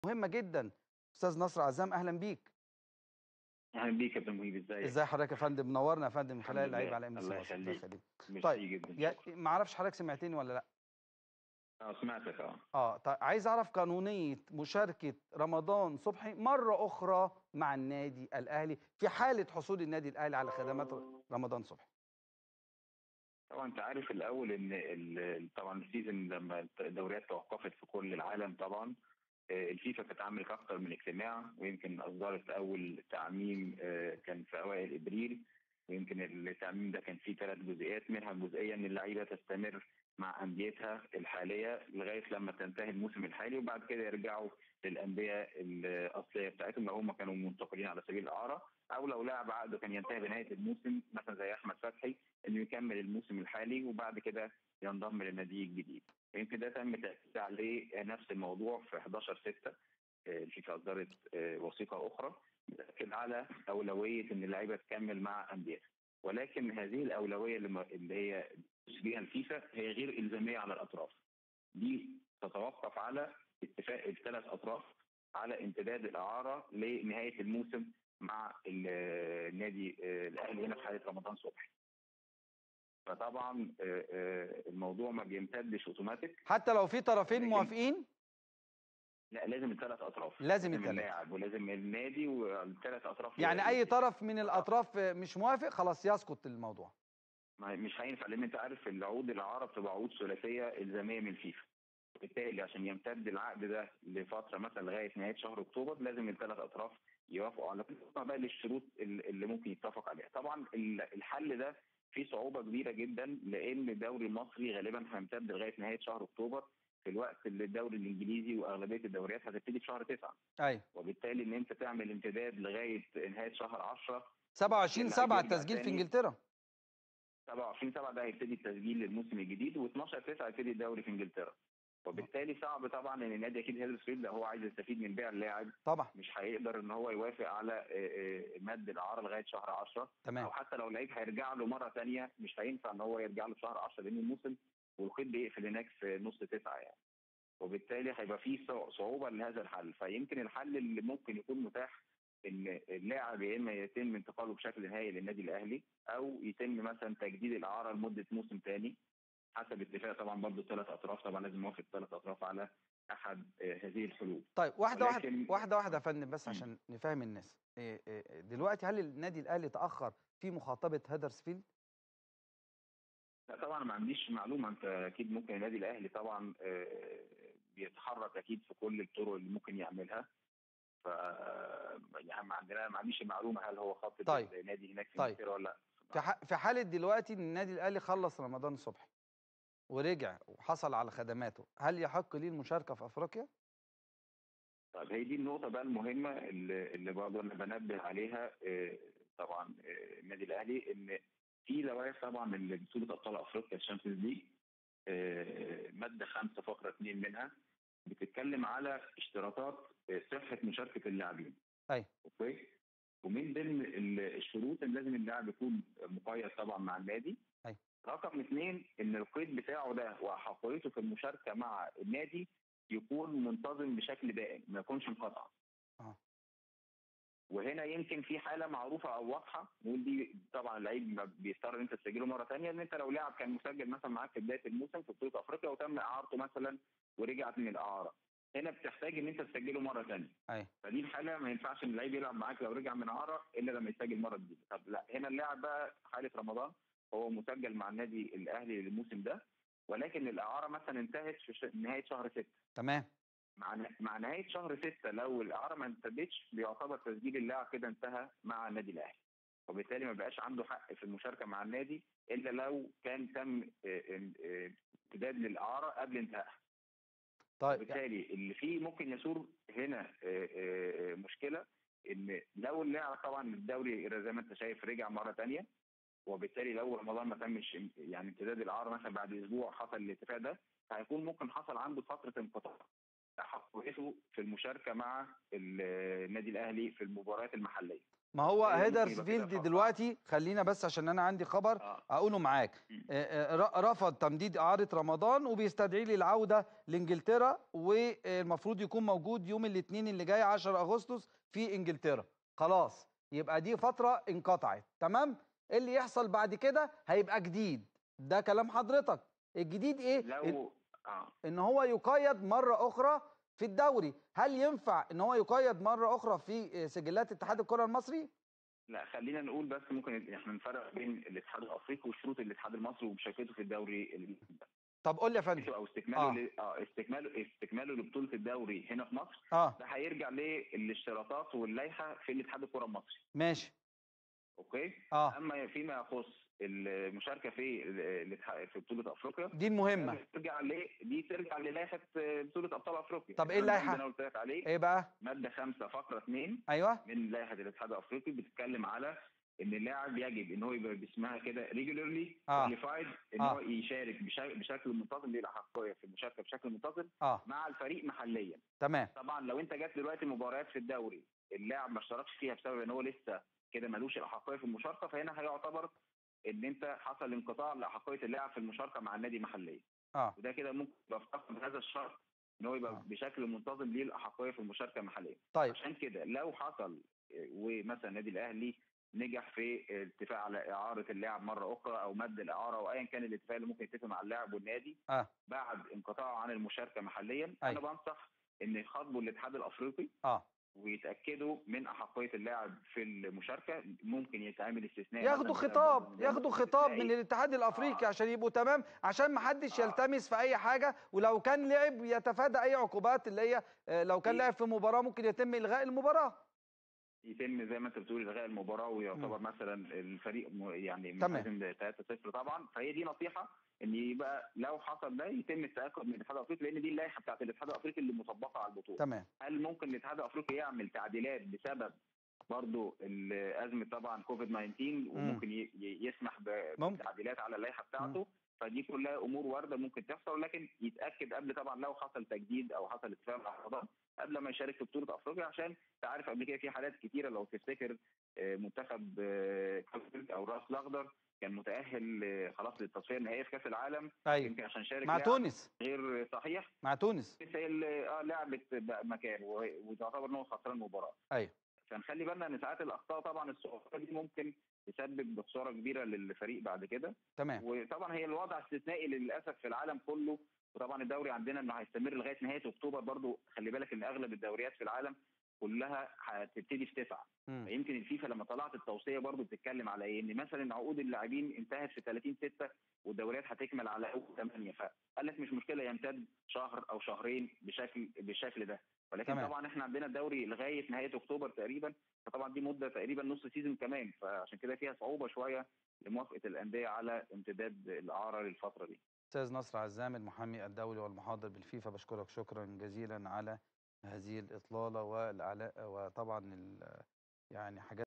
مهمه جدا استاذ نصر عزام اهلا بيك اهلا بيك يا كابتن مهيب ازيك؟ ازاي حضرتك يا فندم منورنا يا فندم من خلال الحمد اللعيب لله. على ام الله يخليك. ميرسي طيب جدا يا شكراً. ما اعرفش حضرتك سمعتني ولا لا اه سمعتك اه اه طيب عايز اعرف قانونيه مشاركه رمضان صبحي مره اخرى مع النادي الاهلي في حاله حصول النادي الاهلي على خدمات رمضان صبحي طبعا انت عارف الاول ان ال- طبعا السيزون لما الدوريات توقفت في كل العالم طبعا آه، الفيفا كانت عملت اكثر من اجتماع ويمكن اصدرت اول تعميم آه، كان في اوائل ابريل ويمكن التعميم ده كان فيه ثلاث جزئيات منها جزئيه ان اللعيبه تستمر مع انديتها الحاليه لغايه لما تنتهي الموسم الحالي وبعد كده يرجعوا للانديه الاصليه بتاعتهم لو هم كانوا منتقلين على سبيل الاعاره او لو لاعب عقده كان ينتهي بنهايه الموسم مثلا زي احمد فتحي انه يكمل الموسم الحالي وبعد كده ينضم للنادي الجديد يمكن ده تم تاكيد عليه نفس الموضوع في 11 6 الفيفا اصدرت آه، وثيقه اخرى بتاكد على اولويه ان اللعيبه تكمل مع انديتها ولكن هذه الاولويه اللي ما- اللي هي بها الفيفا هي غير الزاميه على الاطراف دي تتوقف على اتفاق الثلاث اطراف على امتداد الاعاره لنهايه الموسم مع ال- النادي آه، الاهلي هنا في حاله رمضان صبحي فطبعا آه، آه، الموضوع ما بيمتدش اوتوماتيك حتى لو في طرفين لكن- موافقين لا لازم الثلاث اطراف لازم الثلاث. اللاعب ولازم النادي والثلاث اطراف يعني اي طرف من الاطراف مش موافق خلاص يسقط الموضوع ما- مش هينفع لان انت عارف العقود الاعاره بتبقى عقود ثلاثيه الزاميه من الفيفا بالتالي عشان يمتد العقد ده لفتره مثلا لغايه نهايه شهر اكتوبر لازم الثلاث اطراف يوافقوا على كل بقى للشروط ال- اللي ممكن يتفق عليها طبعا ال- الحل ده فيه صعوبه كبيره جدا لان الدوري المصري غالبا هيمتد لغايه نهايه شهر اكتوبر في الوقت اللي الدوري الانجليزي واغلبيه الدوريات هتبتدي في شهر تسعه ايوه وبالتالي ان انت تعمل امتداد لغايه نهايه شهر 10 27 اللعيب 7 يرجع التسجيل في تاني. انجلترا 27 7 ده هيبتدي التسجيل للموسم الجديد و12 9 هيبتدي الدوري في انجلترا وبالتالي صعب طبعا ان النادي اكيد هيدرسفيلد لو هو عايز يستفيد من بيع اللاعب طبعا مش هيقدر ان هو يوافق على آه، آه، مد الاعاره لغايه شهر 10 تمام او حتى لو لعيب هيرجع له مره ثانيه مش هينفع ان هو يرجع له في شهر 10 لان الموسم والقيد بيقفل هناك في نص تسعه يعني وبالتالي هيبقى في صع- صعوبه لهذا الحل فيمكن الحل اللي ممكن يكون متاح ان اللاعب يا اما يتم انتقاله بشكل نهائي للنادي الاهلي او يتم مثلا تجديد الاعاره لمده موسم ثاني حسب اتفاق طبعا برضه الثلاث اطراف طبعا لازم يوافق الثلاث اطراف على احد آه، هذه الحلول طيب واحده واحده ولكن- واحده واحده يا فندم بس مم. عشان نفهم الناس إيه إيه دلوقتي هل النادي الاهلي تاخر في مخاطبه هدرسفيلد لا طبعا ما عنديش معلومه انت اكيد ممكن النادي الاهلي طبعا آه، بيتحرك اكيد في كل الطرق اللي ممكن يعملها ف يعني ما عندنا ما عنديش المعلومه هل هو خط طيب. النادي هناك في طيب. انجلترا ولا لا في ح- في حاله دلوقتي ان النادي الاهلي خلص رمضان صبحي ورجع وحصل على خدماته هل يحق ليه المشاركه في افريقيا طيب هي دي النقطة بقى المهمة اللي, اللي برضه أنا بنبه عليها آه، طبعا آه، النادي الأهلي إن في لوائح طبعا من بطولة أبطال أفريقيا الشامبيونز ليج آه، مادة خمسة فقرة اثنين منها بتتكلم على اشتراطات آه، صحة مشاركة اللاعبين. أيوة. أوكي؟ ومن ضمن ال- الشروط ان لازم اللاعب يكون مقيد طبعا مع النادي. أيوة. رقم اثنين ان القيد بتاعه ده واحقيته في المشاركة مع النادي يكون منتظم بشكل دائم ما يكونش انقطع آه. وهنا يمكن في حاله معروفه او واضحه نقول دي طبعا اللعيب ما بيضطر ان انت تسجله مره ثانيه ان انت لو لاعب كان مسجل مثلا معاك في بدايه الموسم في بطوله افريقيا وتم اعارته مثلا ورجعت من الاعاره هنا بتحتاج ان انت تسجله مره ثانيه ايوه فدي الحاله ما ينفعش ان اللعيب يلعب معاك لو رجع من اعاره الا لما يسجل مره جديده طب لا هنا اللاعب بقى حاله رمضان هو مسجل مع النادي الاهلي للموسم ده ولكن الاعاره مثلا انتهت في ش- نهايه شهر 6 تمام مع ن- مع نهايه شهر 6 لو الاعاره ما امتدتش بيعتبر تسجيل اللاعب كده انتهى مع النادي الاهلي وبالتالي ما بقاش عنده حق في المشاركه مع النادي الا لو كان تم آه، آه، امتداد للاعاره قبل انتهائها طيب وبالتالي اللي فيه ممكن يثور هنا آه، آه، آه، مشكله ان لو اللاعب طبعا الدوري زي ما انت شايف رجع مره ثانيه وبالتالي لو رمضان ما تمش يعني امتداد الاعاره مثلا بعد اسبوع حصل الاتفاق ده فهيكون ممكن حصل عنده فتره انقطاع احق تقويته في المشاركه مع ال- النادي الاهلي في المباريات المحليه ما هو هي ممكن يبقى كده هيدرسفيلد فقط. دلوقتي خلينا بس عشان انا عندي خبر اه اقوله معاك مم. آه، آه، ر- رفض تمديد اعاره رمضان وبيستدعي لي العوده لانجلترا والمفروض يكون موجود يوم الاثنين اللي جاي 10 اغسطس في انجلترا خلاص يبقى دي فتره انقطعت تمام إيه اللي يحصل بعد كده هيبقى جديد ده كلام حضرتك الجديد ايه لو اه ان هو يقيد مره اخرى في الدوري هل ينفع ان هو يقيد مره اخرى في سجلات اتحاد الكره المصري لا خلينا نقول بس ممكن احنا نفرق بين الاتحاد الافريقي وشروط الاتحاد المصري ومشاركته في الدوري ال- طب قول لي يا فندم او استكماله آه. ل- اه استكماله استكماله لبطوله الدوري هنا في مصر اه ده هيرجع للاشتراطات واللائحه في الاتحاد الكره المصري ماشي اوكي اه اما فيما يخص المشاركه في ال- الاتحاد- في بطوله افريقيا دي المهمه ترجع ل دي ترجع للائحه بطوله ابطال افريقيا طب إيه الكلام ده اللائحة؟ انا قلت لك عليه ايه بقى ماده 5 فقره 2 ايوه من لائحه الاتحاد الافريقي بتتكلم على ان اللاعب يجب ان هو يبقى باسمها كده ريجولارلي آه. كواليفايد ان آه. هو يشارك بشا- بشكل منتظم ليه الاحقيه في المشاركه بشكل منتظم اه مع الفريق محليا تمام طبعا لو انت جات دلوقتي مباريات في الدوري اللاعب ما اشتركش فيها بسبب ان هو لسه كده ملوش الاحقيه في المشاركه فهنا هيعتبر ان انت حصل انقطاع لاحقيه اللاعب في المشاركه مع النادي محليا اه وده كده ممكن يبقى افتقد هذا الشرط ان هو يبقى آه. بشكل منتظم ليه الاحقيه في المشاركه محليا طيب عشان كده لو حصل آه، ومثلا النادي الاهلي نجح في الاتفاق على اعاره اللاعب مره اخرى او مد الاعاره او ايا كان الاتفاق اللي ممكن يتفق مع اللاعب والنادي اه بعد انقطاعه عن المشاركه محليا انا أيوة. بنصح ان يخاطبوا الاتحاد الافريقي اه ويتاكدوا من احقيه اللاعب في المشاركه ممكن يتعمل استثناء ياخدوا مثلاً خطاب بسبب ياخدوا خطاب من استثنائي. الاتحاد الافريقي آه. عشان يبقوا تمام عشان ما حدش آه. يلتمس في اي حاجه ولو كان لعب يتفادى اي عقوبات اللي هي آه، لو كان إيه. لعب في مباراه ممكن يتم الغاء المباراه يتم زي ما انت بتقول الغاء المباراه ويعتبر مثلا الفريق م- يعني تمام. ملتزم 3-0 طبعا فهي دي نصيحه ان يبقى لو حصل ده يتم التاكد من الاتحاد الافريقي لان دي اللائحه بتاعت الاتحاد الافريقي اللي مطبقه على البطوله تمام هل ممكن الاتحاد الافريقي يعمل تعديلات بسبب برضو ال- ازمه طبعا كوفيد 19 وممكن ي- ي- يسمح ب- ممكن. بتعديلات على اللائحه بتاعته فدي كلها امور وارده ممكن تحصل لكن يتاكد قبل طبعا لو حصل تجديد او حصل اتفاق مع رمضان قبل ما يشارك في بطوله افريقيا عشان تعرف قبل كده في حالات كتيره لو تفتكر آه، منتخب آه، كوفيد او الراس الاخضر كان متاهل آه، خلاص للتصفيه النهائيه في كاس العالم ايوه يمكن عشان شارك مع لاعب تونس غير صحيح مع تونس بس هي اللي- اه لعبت بقى مكان وهي- وتعتبر ان هو خسران المباراه ايوه فنخلي بالنا ان ساعات الاخطاء طبعا الصغيره دي ممكن تسبب بخساره كبيره للفريق بعد كده تمام وطبعا هي الوضع استثنائي للاسف في العالم كله وطبعا الدوري عندنا انه هيستمر لغايه نهايه اكتوبر برضو خلي بالك ان اغلب الدوريات في العالم كلها هتبتدي في تسعه مم. فيمكن الفيفا لما طلعت التوصيه برضو بتتكلم على ايه ان مثلا عقود اللاعبين انتهت في 30 6 والدوريات هتكمل على اول 8 فقال لك مش مشكله يمتد شهر او شهرين بشكل بالشكل ده ولكن تمام. طبعا احنا عندنا الدوري لغايه نهايه اكتوبر تقريبا فطبعا دي مده تقريبا نص سيزون كمان فعشان كده فيها صعوبه شويه لموافقه الانديه على امتداد الاعاره للفتره دي استاذ نصر عزام المحامي الدولي والمحاضر بالفيفا بشكرك شكرا جزيلا على هذه الاطلاله والاعلاء وطبعا ال- يعني حاجات